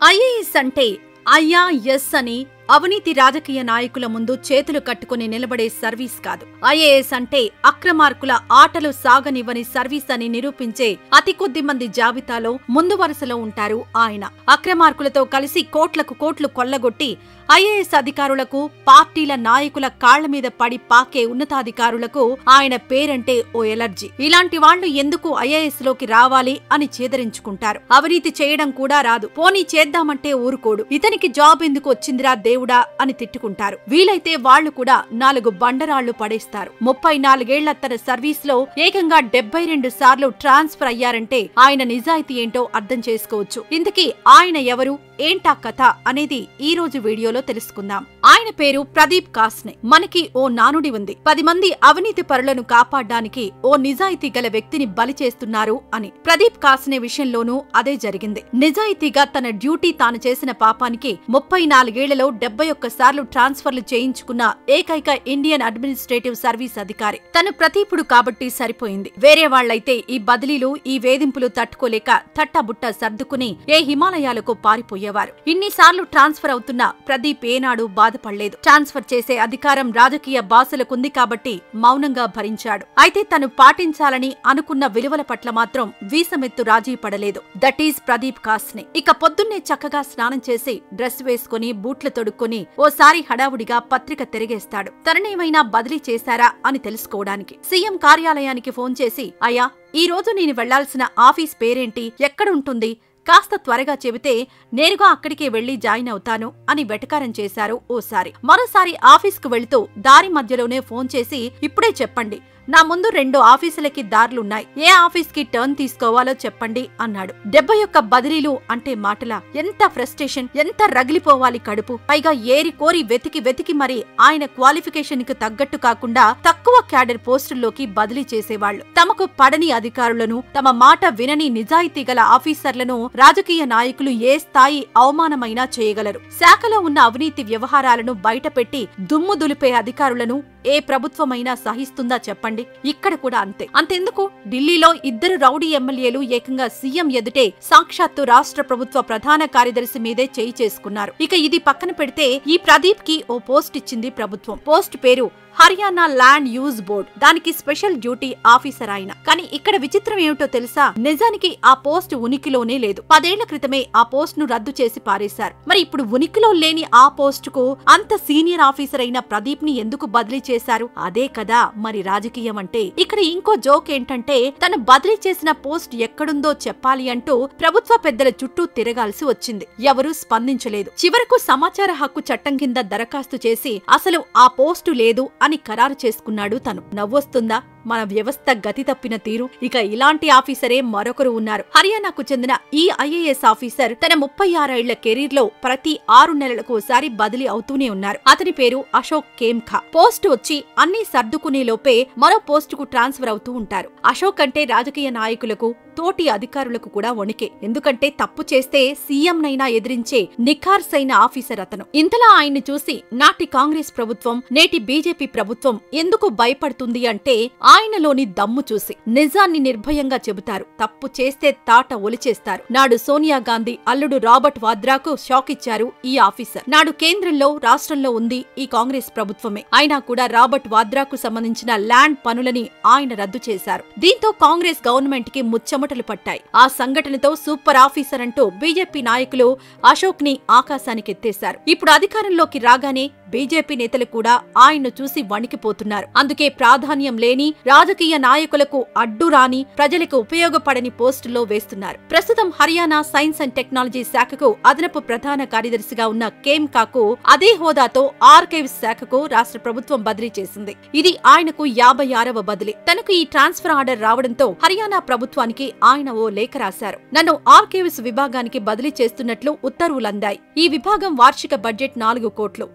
IAS అంటే అయ్యా yes అని అవినీతి రాజకీయ నాయకుల ముందు చేతులు కట్టుకుని నిలబడే సర్వీస్ కాదు ఐఏఎస్ అంటే అక్రమార్కుల ఆటలు సాగనివ్వని సర్వీస్ అని నిరూపించే అతి కొద్ది మంది జాబితాలో ముందు వరుసలో ఉంటారు ఆయన అక్రమార్కులతో కలిసి కోట్లకు కోట్లు కొల్లగొట్టి ఐఏఎస్ అధికారులకు పార్టీల నాయకుల కాళ్ల మీద పడి పాకే ఉన్నతాధికారులకు ఆయన పేరంటే ఓ ఎలర్జీ ఇలాంటి వాళ్లు ఎందుకు ఐఏఎస్ లోకి రావాలి అని చేదరించుకుంటారు అవినీతి చేయడం కూడా రాదు పోనీ చేద్దామంటే ఊరుకోడు ఇతనికి జాబ్ ఎందుకు వచ్చిందిరా దేవుడా అని తిట్టుకుంటారు వీలైతే వాళ్లు కూడా నాలుగు బండరాళ్లు పడేస్తారు ముప్పై నాలుగేళ్ల తన సర్వీస్ లో ఏకంగా డెబ్బై రెండు సార్లు ట్రాన్స్ఫర్ అయ్యారంటే ఆయన నిజాయితీ ఏంటో అర్థం చేసుకోవచ్చు ఇంతకీ ఆయన ఎవరు ఏంటా కథ అనేది ఈ రోజు వీడియోలో తెలుసుకుందాం ఆయన పేరు ప్రదీప్ కాస్నే మనకి ఓ నానుడి ఉంది పది మంది అవినీతి పరులను కాపాడడానికి ఓ నిజాయితీ గల వ్యక్తిని బలి చేస్తున్నారు అని ప్రదీప్ కాస్నే విషయంలోనూ అదే జరిగింది నిజాయితీగా తన డ్యూటీ తాను చేసిన పాపానికి ముప్పై నాలుగేళ్లలో డెబ్బై ఒక్క సార్లు ట్రాన్స్ఫర్లు చేయించుకున్న ఏకైక ఇండియన్ అడ్మినిస్ట్రేటివ్ సర్వీస్ అధికారి తను ప్రతీపుడు కాబట్టి సరిపోయింది వేరే వాళ్లైతే ఈ బదిలీలు ఈ వేధింపులు తట్టుకోలేక తట్టబుట్ట సర్దుకుని ఏ హిమాలయాలకు పారిపోయేవారు ఇన్నిసార్లు ట్రాన్స్ఫర్ అవుతున్న ప్రదీప్ ఏనాడు బాధపడలేదు ట్రాన్స్ఫర్ చేసే అధికారం రాజకీయ బాసులకుంది కాబట్టి మౌనంగా భరించాడు అయితే తను పాటించాలని అనుకున్న విలువల పట్ల మాత్రం వీసమెత్తు రాజీ పడలేదు దట్ ఈజ్ ప్రదీప్ కాస్నే ఇక పొద్దున్నే చక్కగా స్నానం చేసి డ్రెస్ వేసుకుని బూట్లు తొడుక్కొని ఓసారి హడావుడిగా పత్రిక తిరిగేస్తాడు తననేమైనా బదిలీ చేశారా అని తెలుసుకోవడానికి సీఎం కార్యాలయానికి ఫోన్ చేసి అయ్యా ఈ రోజు నేను వెళ్లాల్సిన ఆఫీస్ పేరేంటి ఎక్కడుంటుంది కాస్త త్వరగా చెబితే నేరుగా అక్కడికే వెళ్లి జాయిన్ అవుతాను అని వెటకారం చేశారు ఓసారి మరోసారి ఆఫీస్కు వెళుతూ దారి మధ్యలోనే ఫోన్ చేసి ఇప్పుడే చెప్పండి నా ముందు రెండు ఆఫీసులకి దారులున్నాయి ఏ ఆఫీస్కి టర్న్ తీసుకోవాలో చెప్పండి అన్నాడు డెబ్బై ఒక్క బదిలీలు అంటే మాటలా ఎంత ఫ్రస్ట్రేషన్ ఎంత రగిలిపోవాలి కడుపు పైగా ఏరి కోరి వెతికి వెతికి మరి ఆయన క్వాలిఫికేషన్ కి తగ్గట్టు కాకుండా తక్కువ క్యాడర్ పోస్టుల్లోకి బదిలీ చేసేవాళ్లు తమకు పడని అధికారులను తమ మాట వినని నిజాయితీ గల ఆఫీసర్లను రాజకీయ నాయకులు ఏ స్థాయి అవమానమైనా చేయగలరు శాఖలో ఉన్న అవినీతి వ్యవహారాలను బయటపెట్టి దుమ్ము దులిపే అధికారులను ఏ ప్రభుత్వమైనా సహిస్తుందా చెప్పండి ఇక్కడ కూడా అంతే అంతెందుకు ఢిల్లీలో ఇద్దరు రౌడీ ఎమ్మెల్యేలు ఏకంగా సీఎం ఎదుటే సాక్షాత్తు రాష్ట్ర ప్రభుత్వ ప్రధాన కార్యదర్శి మీదే చేయి చేసుకున్నారు ఇక ఇది పక్కన పెడితే ఈ ప్రదీప్ కి ఓ పోస్ట్ ఇచ్చింది ప్రభుత్వం పోస్ట్ పేరు హర్యానా ల్యాండ్ యూజ్ బోర్డ్ దానికి స్పెషల్ డ్యూటీ ఆఫీసర్ ఆయన కానీ ఇక్కడ విచిత్రం ఏమిటో తెలుసా నిజానికి ఆ పోస్ట్ ఉనికిలోనే లేదు పదేళ్ల క్రితమే ఆ పోస్ట్ ను రద్దు చేసి పారేశారు మరి ఇప్పుడు ఉనికిలో లేని ఆ పోస్ట్ కు అంత సీనియర్ ఆఫీసర్ అయిన ప్రదీప్ ని ఎందుకు బదిలీ చేశారు అదే కదా మరి రాజకీయం అంటే ఇక్కడ ఇంకో జోక్ ఏంటంటే తను బదిలీ చేసిన పోస్ట్ ఎక్కడుందో చెప్పాలి అంటూ ప్రభుత్వ పెద్దల చుట్టూ తిరగాల్సి వచ్చింది ఎవరూ స్పందించలేదు చివరకు సమాచార హక్కు చట్టం కింద దరఖాస్తు చేసి అసలు ఆ పోస్టు లేదు అని ఖరారు చేసుకున్నాడు తను నవ్వొస్తుందా మన వ్యవస్థ గతి తప్పిన తీరు ఇక ఇలాంటి ఆఫీసరే మరొకరు ఉన్నారు హర్యానాకు చెందిన ఈ ఐఏఎస్ ఆఫీసర్ తన ముప్పై ఆరేళ్ల కెరీర్ లో ప్రతి ఆరు నెలలకు ఒకసారి బదిలీ అవుతూనే ఉన్నారు అతని పేరు అశోక్ కేమ్ఖా పోస్ట్ వచ్చి అన్ని సర్దుకునే లోపే మరో పోస్టుకు ట్రాన్స్ఫర్ అవుతూ ఉంటారు అశోక్ అంటే రాజకీయ నాయకులకు తోటి అధికారులకు కూడా వణికే ఎందుకంటే తప్పు చేస్తే సీఎం నైనా ఎదిరించే నిఖార్సైన ఆఫీసర్ అతను ఇంతలా ఆయన్ని చూసి నాటి కాంగ్రెస్ ప్రభుత్వం నేటి బీజేపీ ప్రభుత్వం ఎందుకు భయపడుతుంది అంటే ఆయనలోని దమ్ము చూసి నిజాన్ని నిర్భయంగా చెబుతారు తప్పు చేస్తే తాట ఒలిచేస్తారు నాడు సోనియా గాంధీ అల్లుడు రాబర్ట్ వాద్రాకు షాక్ ఇచ్చారు ఈ ఆఫీసర్ నాడు కేంద్రంలో రాష్ట్రంలో ఉంది ఈ కాంగ్రెస్ ప్రభుత్వమే అయినా కూడా రాబర్ట్ వాద్రాకు సంబంధించిన ల్యాండ్ పనులని ఆయన రద్దు చేశారు దీంతో కాంగ్రెస్ గవర్నమెంట్ కి ముచ్చమటలు పట్టాయి ఆ సంఘటనతో సూపర్ ఆఫీసర్ అంటూ బీజేపీ నాయకులు అశోక్ ని ఆకాశానికెత్తేశారు ఇప్పుడు అధికారంలోకి రాగానే బీజేపీ నేతలు కూడా ఆయన్ను చూసి వణికిపోతున్నారు అందుకే ప్రాధాన్యం లేని రాజకీయ నాయకులకు అడ్డు రాని ప్రజలకు ఉపయోగపడని పోస్టుల్లో వేస్తున్నారు ప్రస్తుతం హర్యానా సైన్స్ అండ్ టెక్నాలజీ శాఖకు అదనపు ప్రధాన కార్యదర్శిగా ఉన్న కేమ్ కాకు అదే హోదాతో ఆర్కైవ్స్ శాఖకు రాష్ట్ర ప్రభుత్వం బదిలీ చేసింది ఇది ఆయనకు యాభై ఆరవ బదిలీ తనకు ఈ ట్రాన్స్ఫర్ ఆర్డర్ రావడంతో హర్యానా ప్రభుత్వానికి ఆయన ఓ లేఖ రాశారు నన్ను ఆర్కైవ్స్ విభాగానికి బదిలీ చేస్తున్నట్లు ఉత్తర్వులందాయి ఈ విభాగం వార్షిక బడ్జెట్ నాలుగు కోట్లు అదనపు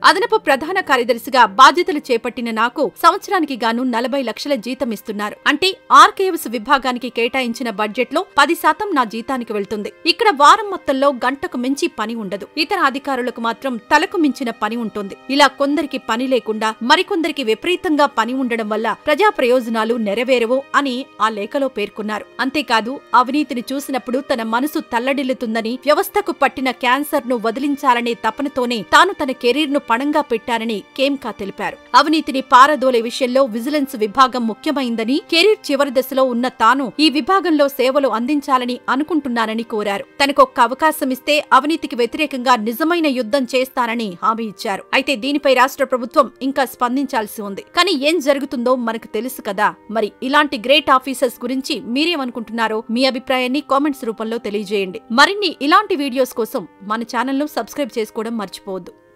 ప్రధాన కార్యదర్శిగా బాధ్యతలు చేపట్టిన నాకు సంవత్సరానికి గాను నలభై లక్షల జీతం ఇస్తున్నారు అంటే ఆర్కేఎవ్స్ విభాగానికి కేటాయించిన బడ్జెట్ లో పది శాతం నా జీతానికి వెళ్తుంది ఇక్కడ వారం మొత్తంలో గంటకు మించి పని ఉండదు ఇతర అధికారులకు మాత్రం తలకు మించిన పని ఉంటుంది ఇలా కొందరికి పని లేకుండా మరికొందరికి విపరీతంగా పని ఉండడం వల్ల ప్రజా ప్రయోజనాలు నెరవేరవు అని ఆ లేఖలో పేర్కొన్నారు అంతేకాదు అవినీతిని చూసినప్పుడు తన మనసు తల్లడిల్లుతుందని వ్యవస్థకు పట్టిన క్యాన్సర్ ను వదిలించాలనే తపనతోనే తాను తన కెరీర్ ను పణంగా పెట్టారని కేమ్కా తెలిపారు అవినీతిని పారదోలే విషయంలో విజిలెన్స్ విభాగం ముఖ్యమైందని కెరీర్ చివరి దశలో ఉన్న తాను ఈ విభాగంలో సేవలు అందించాలని అనుకుంటున్నానని కోరారు తనకొక్క అవకాశం ఇస్తే అవినీతికి వ్యతిరేకంగా నిజమైన యుద్ధం చేస్తానని హామీ ఇచ్చారు అయితే దీనిపై రాష్ట్ర ప్రభుత్వం ఇంకా స్పందించాల్సి ఉంది కానీ ఏం జరుగుతుందో మనకు తెలుసు కదా మరి ఇలాంటి గ్రేట్ ఆఫీసర్స్ గురించి మీరేమనుకుంటున్నారో మీ అభిప్రాయాన్ని కామెంట్స్ రూపంలో తెలియజేయండి మరిన్ని ఇలాంటి వీడియోస్ కోసం మన ఛానల్ను సబ్స్క్రైబ్ చేసుకోవడం మర్చిపోవద్దు